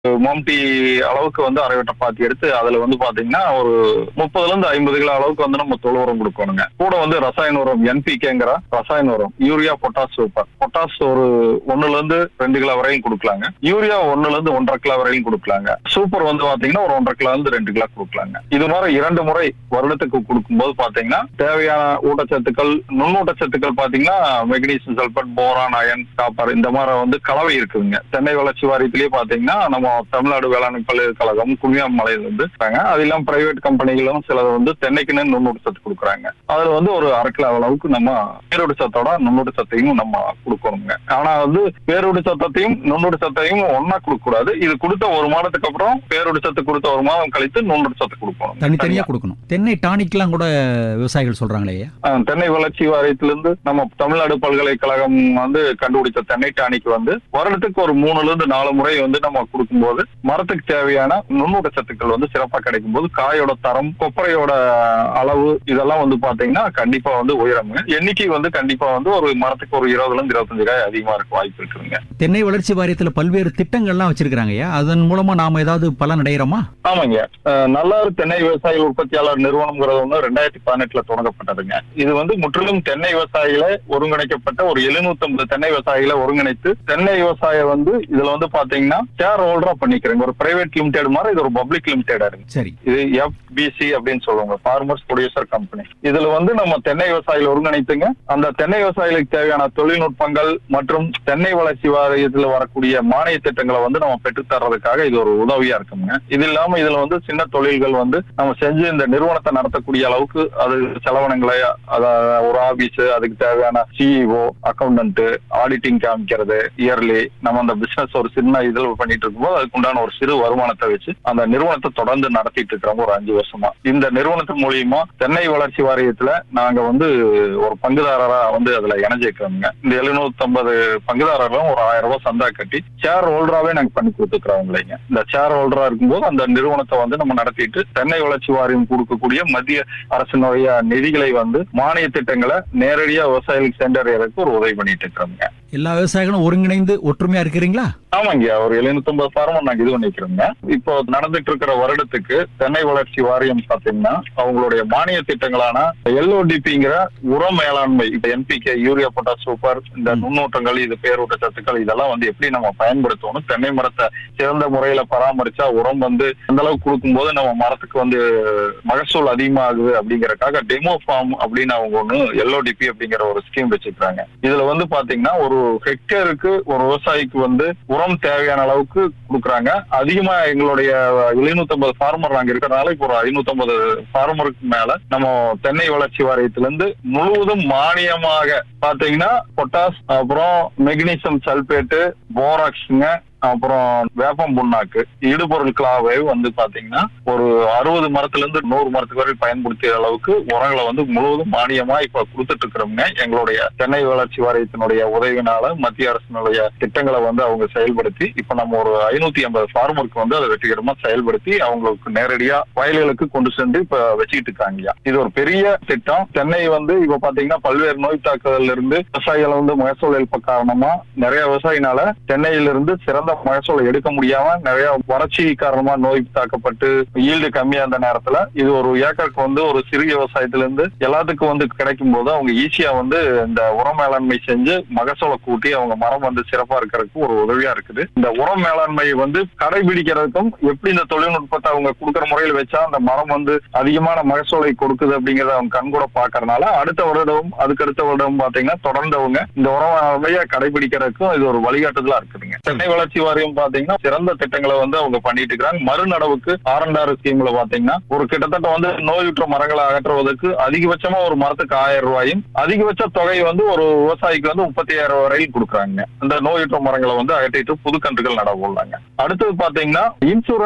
மம்டி அளவுக்கு வந்து அரைவட்ட பாத்தி எடுத்து அதுல வந்து பாத்தீங்கன்னா ஒரு முப்பதுல இருந்து ஐம்பது கிலோ அளவுக்கு வந்து நம்ம தொழு உரம் கொடுக்கணுங்க கூட வந்து ரசாயன உரம் என்பிகேங்கிற ரசாயன உரம் யூரியா பொட்டாஸ் சூப்பர் பொட்டாஸ் ஒரு ஒண்ணுல இருந்து ரெண்டு கிலோ வரையும் கொடுக்கலாங்க யூரியா ஒண்ணுல இருந்து ஒன்றரை கிலோ வரையும் கொடுக்கலாங்க சூப்பர் வந்து பாத்தீங்கன்னா ஒரு ஒன்றரை கிலோ இருந்து ரெண்டு கிலோ கொடுக்கலாங்க இது மாதிரி இரண்டு முறை வருடத்துக்கு கொடுக்கும்போது பாத்தீங்கன்னா தேவையான ஊட்டச்சத்துக்கள் நுண்ணூட்டச்சத்துக்கள் பாத்தீங்கன்னா magnesium sulphate boron iron copper இந்த மாதிரி வந்து கலவை இருக்குதுங்க தென்னை வளர்ச்சி வாரியத்திலேயே பாத்தீங்கன்னா நம்ம தமிழ்நாடு வேளாண் பல்கலைக்கழகம் குமியாமலையில இருந்து இருக்காங்க அது இல்லாம பிரைவேட் கம்பெனிகளும் சிலது வந்து தென்னைக்குன்னு நுண்ணூட்ட சத்து கொடுக்குறாங்க அதுல வந்து ஒரு அரை கிலோ அளவுக்கு நம்ம பேரூடு சத்தோட நுண்ணூட்ட சத்தையும் நம்ம கொடுக்கணுங்க ஆனா வந்து பேரூடு சத்தத்தையும் நுண்ணூட்ட சத்தையும் ஒன்னா கொடுக்க கூடாது இது கொடுத்த ஒரு மாதத்துக்கு அப்புறம் பேரூடு சத்து கொடுத்த ஒரு மாதம் கழித்து நுண்ணூட்ட சத்து கொடுக்கணும் தனித்தனியா கொடுக்கணும் தென்னை டானிக்லாம் கூட விவசாயிகள் சொல்றாங்களே ஐயா ஆஹ் தென்னை வளர்ச்சி வாரியத்திலிருந்து நம்ம தமிழ்நாடு பல்கலைக்கழகம் வந்து கண்டுபிடித்த தென்னை டானிக்கு வந்து வருடத்துக்கு ஒரு மூணுல இருந்து நாலு முறை வந்து நம்ம கொடுக்கும்போது மரத்துக்கு தேவையான நுண்ணூட்ட சத்துக்கள் வந்து சிறப்பா கிடைக்கும் போது காயோட தரம் கொப்பரையோட அளவு இதெல்லாம் வந்து பாத்தீங்கன்னா கண்டிப்பா வந்து உயரமுங்க எண்ணிக்கை வந்து கண்டிப்பா வந்து ஒரு மரத்துக்கு ஒரு இருபதுல இருந்து இருபத்தஞ்சு காய் அதிகமா இருக்க வாய்ப்பு இருக்குதுங்க தென்னை வளர்ச்சி வாரியத்துல பல்வேறு திட்டங்கள்லாம் வச்சிருக்காங்க ஐயா அதன் மூலமா நாம ஏதாவது பலன் அடைகிறோமா ஆமாங்க அஹ் நல்லாறு தென்னை விவசாய உற்பத்தியாளர் நிறுவனம்ங்கிறது வந்து ரெண்டாயிரத்தி பதினெட்டுல தொடங்கப்பட்டதுங்க இது வந்து முற்றிலும் தென்னை விவசாயிகளை ஒருங்கிணைக்கப்பட்ட ஒரு 750 தென்னை விவசாயிகளை ஒருங்கிணைத்து தென்னை விவசாயம் வந்து இதுல வந்து பாத்தீங்கன்னா ஷேர் ஹோல்டரா பண்ணிக்கிறேங்க ஒரு பிரைவேட் லிமிடெட் மாதிரி இது ஒரு பப்ளிக் லிமிடெடா இருக்கு சரி இது எஃபிசி அப்படின்னு சொல்லுவாங்க ஃபார்மர்ஸ் ப்ரொடியூசர் கம்பெனி இதுல வந்து நம்ம தென்னை விவசாயிகள் ஒருங்கிணைத்துங்க அந்த தென்னை விவசாயிகளுக்கு தேவையான தொழில்நுட்பங்கள் மற்றும் தென்னை வளர்ச்சி வாரியத்துல வரக்கூடிய மானிய திட்டங்களை வந்து நம்ம பெற்றுத் தர்றதுக்காக இது ஒரு உதவியா இருக்குங்க இது இல்லாம இதுல வந்து சின்ன தொழில்கள் வந்து நம்ம செஞ்சு இந்த நிறுவனத்தை நடத்தக்கூடிய அளவுக்கு அது செலவினங்களை அத- ஒரு ஆபீஸ் அதுக்கு தேவையான சிஇஓ அக்கௌண்டன்ட் ஆடிட்டிங் காமிக்கிறது இயர்லி நம்ம அந்த பிசினஸ் ஒரு சின்ன இதுல பண்ணிட்டு இருக்கும்போது அதுக்கு உண்டான ஒரு சிறு வருமானத்தை வச்சு அந்த நிறுவனத்தை தொடர்ந்து நடத்திட்டு இருக்கிறோம் ஒரு அஞ்சு வருஷமா இந்த நிறுவனத்தின் மூலியமா தென்னை வளர்ச்சி வாரியத்துல நாங்க வந்து ஒரு பங்குதாரரா வந்து அதுல இணைஞ்சிருக்கிறோங்க இந்த 750 பங்குதாரர்களும் ஒரு ஆயிரம் ரூபாய் சந்தா கட்டி ஷேர் ஹோல்டராவே நாங்க பண்ணி கொடுத்துக்கிறோம் இந்த ஷேர் ஹோல்டரா இருக்கும்போது அந்த நிறுவனத்தை வந்து நம்ம நடத்திட்டு தென்னை வளர்ச்சி வாரியம் கொடுக்கக்கூடிய மத்திய அரசினுடைய நிதிகளை வந்து மானிய திட்டங்களை நேரடியா விவசாயிகளுக்கு சென்றடைறதுக்கு ஒரு உதவி பண்ணிட்டு இருக்கிறோங்க எல்லா விவசாயிகளும் ஒருங்கிணைந்து ஒற்றுமையா இருக்கிறீங்களா ஆமாங்க ஒரு 750 ஃபார்மும் நாங்க இது பண்ணிக்கிறோங்க இப்போ நடந்துட்டு இருக்கிற வருடத்துக்கு தென்னை வளர்ச்சி வாரியம் பாத்தீங்கன்னா அவங்களுடைய மானிய திட்டங்களான எல்ஓடிபிங்கிற உர மேலாண்மை இந்த என்பிகே யூரியா பொட்டாஸ் சூப்பர் இந்த ம். நுண்ணூட்டங்கள் இது பேரூட்ட சத்துக்கள் இதெல்லாம் வந்து எப்படி நம்ம பயன்படுத்தணும் தென்னை மரத்தை சிறந்த முறையில பராமரிச்சா உரம் வந்து அந்த அளவுக்கு கொடுக்கும்போது நம்ம மரத்துக்கு வந்து மகசூல் அதிகமாகுது அப்படிங்கறக்காக டெமோ ஃபார்ம் அப்படின்னு அவங்க ஒண்ணு எல்ஓடிபி அப்படிங்கிற ஒரு ஸ்கீம் வச்சிருக்காங்க இதுல வந்து பாத்தீங்கன்னா ஒரு ஹெக்டேருக்கு ஒரு விவசாயிக்கு வந்து உரம் தேவையான அளவுக்கு கொடுக்குறாங்க அதிகமா எங்களுடைய 750 ஃபார்மர் நாங்க இருக்கிறனால இப்போ ஒரு 550 ஃபார்மருக்கு மேல நம்ம தென்னை வளர்ச்சி வாரியத்துல இருந்து முழுவதும் மானியமாக பாத்தீங்கன்னா பொட்டாஸ் அப்புறம் மெக்னீசியம் சல்பேட்டு போராக்ஸுங்க அப்புறம் வேப்பம் புண்ணாக்கு இடுபொருள் கிளாவை வந்து பாத்தீங்கன்னா ஒரு அறுபது மரத்துல இருந்து நூறு மரத்துக்கு வரை பயன்படுத்திய அளவுக்கு உரங்களை வந்து முழுவதும் மானியமா இப்ப கொடுத்துட்டு இருக்கிறோம்ங்க எங்களுடைய தென்னை வளர்ச்சி வாரியத்தினுடைய உதவினால மத்திய அரசினுடைய திட்டங்களை வந்து அவங்க செயல்படுத்தி இப்ப நம்ம ஒரு ஐநூத்தி ஐம்பது ஃபார்மருக்கு வந்து அதை வெற்றிகரமா செயல்படுத்தி அவங்களுக்கு நேரடியா வயல்களுக்கு கொண்டு சென்று இப்ப வச்சுக்கிட்டு இருக்காங்கய்யா இது ஒரு பெரிய திட்டம் தென்னை வந்து இப்ப பாத்தீங்கன்னா பல்வேறு நோய் தாக்குதல்ல இருந்து விவசாயிகள் வந்து மகசூல் இழப்பு காரணமா நிறைய விவசாயினால தென்னையிலிருந்து சிறந்த மகசூலை எடுக்க முடியாம நிறைய வறட்சி காரணமா நோய் தாக்கப்பட்டு ஈல்டு கம்மியா இருந்த நேரத்துல இது ஒரு ஏக்கருக்கு வந்து ஒரு சிறிய விவசாயத்துல இருந்து எல்லாத்துக்கும் வந்து கிடைக்கும் போது அவங்க ஈஸியா வந்து இந்த உர மேலாண்மை செஞ்சு மகசூலை கூட்டி அவங்க மரம் வந்து சிறப்பா இருக்கிறதுக்கு ஒரு உதவியா இருக்குது இந்த உர மேலாண்மை வந்து கடைபிடிக்கிறதுக்கும் எப்படி இந்த தொழில்நுட்பத்தை அவங்க கொடுக்குற முறையில் வச்சா அந்த மரம் வந்து அதிகமான மகசூலை கொடுக்குது அப்படிங்கறத அவங்க கண்கூட பாக்குறதுனால அடுத்த வருடம் அதுக்கடுத்த வருடம் பாத்தீங்கன்னா தொடர்ந்து அவங்க இந்த உர மேலாண்மையை கடைபிடிக்கிறதுக்கும் இது ஒரு வழிகாட்டுதலா இருக்குதுங்க சென்னை வளர்ச்சி வாரியம் பாத்தீங்கன்னா சிறந்த திட்டங்களை வந்து அவங்க பண்ணிட்டு இருக்காங்க மறுநடவுக்கு ஆரண்டாறு ஸ்கீம்ல பாத்தீங்கன்னா ஒரு கிட்டத்தட்ட வந்து நோயுற்ற மரங்களை அகற்றுவதற்கு அதிகபட்சமா ஒரு மரத்துக்கு ஆயிரம் ரூபாயும் அதிகபட்ச தொகை வந்து ஒரு விவசாயிக்கு வந்து முப்பத்தி ஆயிரம் வரையில் கொடுக்குறாங்க அந்த நோயுற்ற மரங்களை வந்து அகற்றிட்டு புது கன்றுகள் நட போடுறாங்க அடுத்தது பாத்தீங்கன்னா இன்சூரன்ஸ்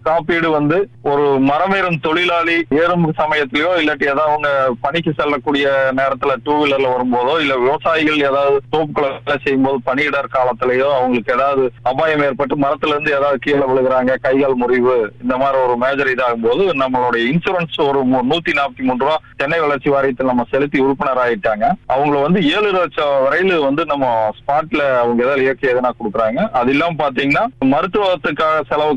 காப்பீடு வந்து ஒரு மரமேறும் தொழிலாளி ஏறும் சமயத்திலயோ இல்லாட்டி ஏதாவது அவங்க பணிக்கு செல்லக்கூடிய நேரத்துல டூ வீலர்ல வரும்போதோ இல்ல விவசாயிகள் ஏதாவது தோப்புக்குள்ள வேலை செய்யும்போது பணியிடர் காலத்திலயோ அவங்களுக்கு ஏதாவது அபாயம் ஏற்பட்டு மரத்துல இருந்து ஏதாவது கீழே விழுகிறாங்க கைகால் முறிவு இந்த மாதிரி ஒரு மேஜர் இதாகும் போது நம்மளுடைய இன்சூரன்ஸ் ஒரு மு- நூத்தி நாற்பத்தி மூணு ரூபா சென்னை வளர்ச்சி வாரியத்தில் நம்ம செலுத்தி உறுப்பினர் ஆயிட்டாங்க அவங்க வந்து ஏழு லட்சம் வரையில வந்து நம்ம ஸ்பாட்ல அவங்க ஏதாவது இயற்கை எதனா கொடுக்குறாங்க அது இல்லாம பாத்தீங்கன்னா மருத்துவத்துக்காக செலவு